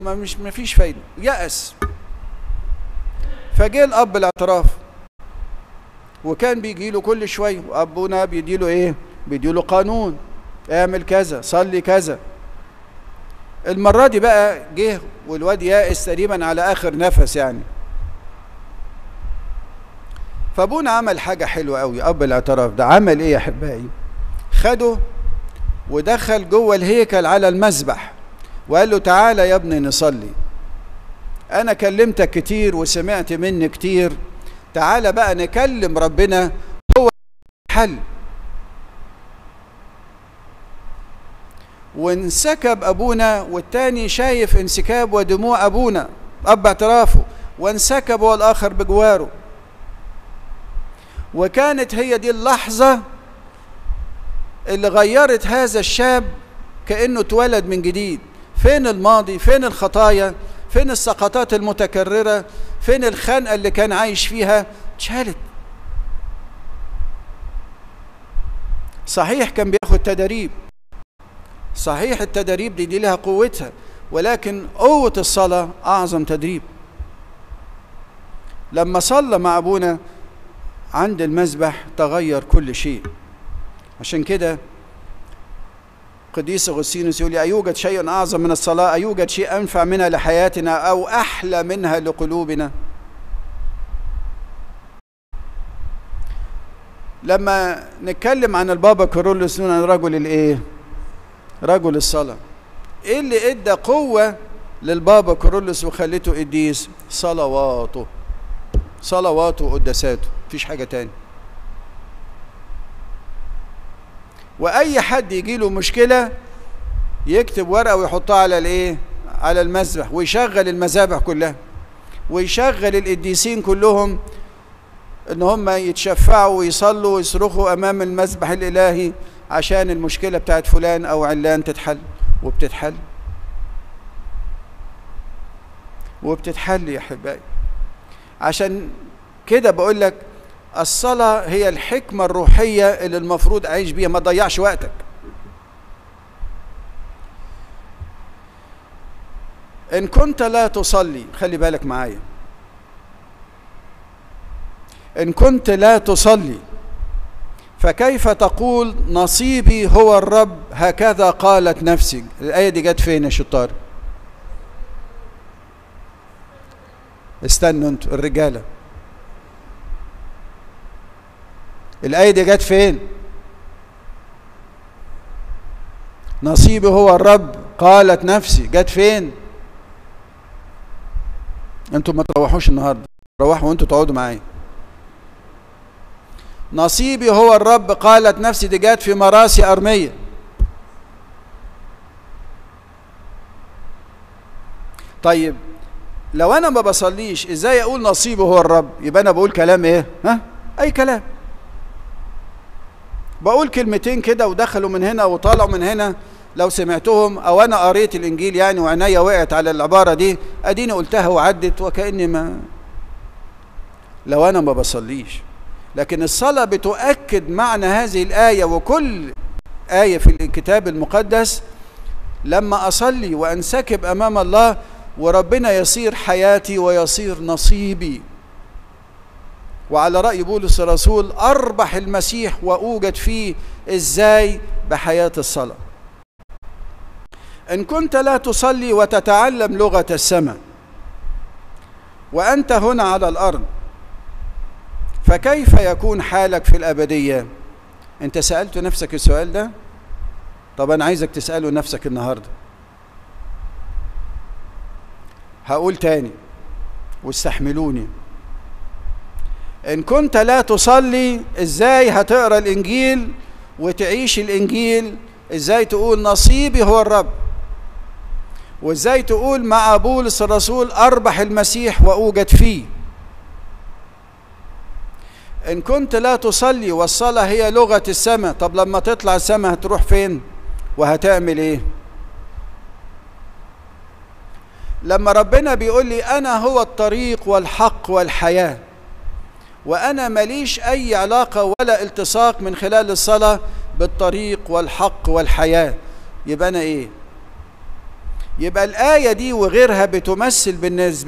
ما مش ما فيش فايده يأس فجه الاب الاعتراف وكان بيجي له كل شويه وابونا بيديله ايه بيديله قانون اعمل كذا صلي كذا المره دي بقى جه والواد يائس تقريبا على اخر نفس يعني فابونا عمل حاجه حلوه قوي اب الاعتراف ده عمل ايه يا احبائي خده ودخل جوه الهيكل على المذبح وقال له تعالى يا ابني نصلي انا كلمتك كتير وسمعت مني كتير تعالى بقى نكلم ربنا هو الحل وانسكب ابونا والتاني شايف انسكاب ودموع ابونا اب اعترافه وانسكب هو الاخر بجواره وكانت هي دي اللحظه اللي غيرت هذا الشاب كانه اتولد من جديد فين الماضي فين الخطايا فين السقطات المتكرره فين الخنقه اللي كان عايش فيها اتشالت صحيح كان بياخد تدريب صحيح التدريب دي, دي لها قوتها ولكن قوة الصلاة أعظم تدريب لما صلى مع أبونا عند المذبح تغير كل شيء عشان كده قديس أغسطينوس يقول أيوجد شيء أعظم من الصلاة أيوجد شيء أنفع منها لحياتنا أو أحلى منها لقلوبنا لما نتكلم عن البابا كارولوس نقول عن رجل الايه رجل الصلاة ايه اللي ادى قوة للبابا كارولوس وخلته قديس صلواته صلواته وقداساته مفيش حاجة تاني واي حد يجي له مشكلة يكتب ورقة ويحطها على الايه على المذبح ويشغل المذابح كلها ويشغل القديسين كلهم ان هم يتشفعوا ويصلوا ويصرخوا امام المذبح الالهي عشان المشكله بتاعت فلان او علان تتحل وبتتحل وبتتحل يا احبائي عشان كده بقول لك الصلاه هي الحكمه الروحيه اللي المفروض اعيش بيها ما تضيعش وقتك ان كنت لا تصلي خلي بالك معايا ان كنت لا تصلي فكيف تقول نصيبي هو الرب هكذا قالت نفسي الايه دي جت فين يا شطار استنوا انتوا الرجاله الايه دي جت فين نصيبي هو الرب قالت نفسي جت فين انتوا ما تروحوش النهارده روحوا وانتوا تقعدوا معايا نصيبي هو الرب قالت نفسي دي جات في مراسي أرمية طيب لو أنا ما بصليش إزاي أقول نصيبي هو الرب يبقى أنا بقول كلام إيه ها أي كلام بقول كلمتين كده ودخلوا من هنا وطلعوا من هنا لو سمعتهم او انا قريت الانجيل يعني وعينيا وقعت على العباره دي اديني قلتها وعدت وكاني ما لو انا ما بصليش لكن الصلاة بتؤكد معنى هذه الآية وكل آية في الكتاب المقدس لما أصلي وأنسكب أمام الله وربنا يصير حياتي ويصير نصيبي وعلى رأي بولس الرسول أربح المسيح وأوجد فيه إزاي بحياة الصلاة إن كنت لا تصلي وتتعلم لغة السماء وأنت هنا على الأرض فكيف يكون حالك في الأبدية أنت سألت نفسك السؤال ده طب أنا عايزك تسأله نفسك النهاردة هقول تاني واستحملوني إن كنت لا تصلي إزاي هتقرأ الإنجيل وتعيش الإنجيل إزاي تقول نصيبي هو الرب وإزاي تقول مع بولس الرسول أربح المسيح وأوجد فيه إن كنت لا تصلي والصلاة هي لغة السماء طب لما تطلع السماء هتروح فين وهتعمل إيه لما ربنا بيقول لي أنا هو الطريق والحق والحياة وأنا ماليش أي علاقة ولا التصاق من خلال الصلاة بالطريق والحق والحياة يبقى أنا إيه يبقى الآية دي وغيرها بتمثل بالنسبة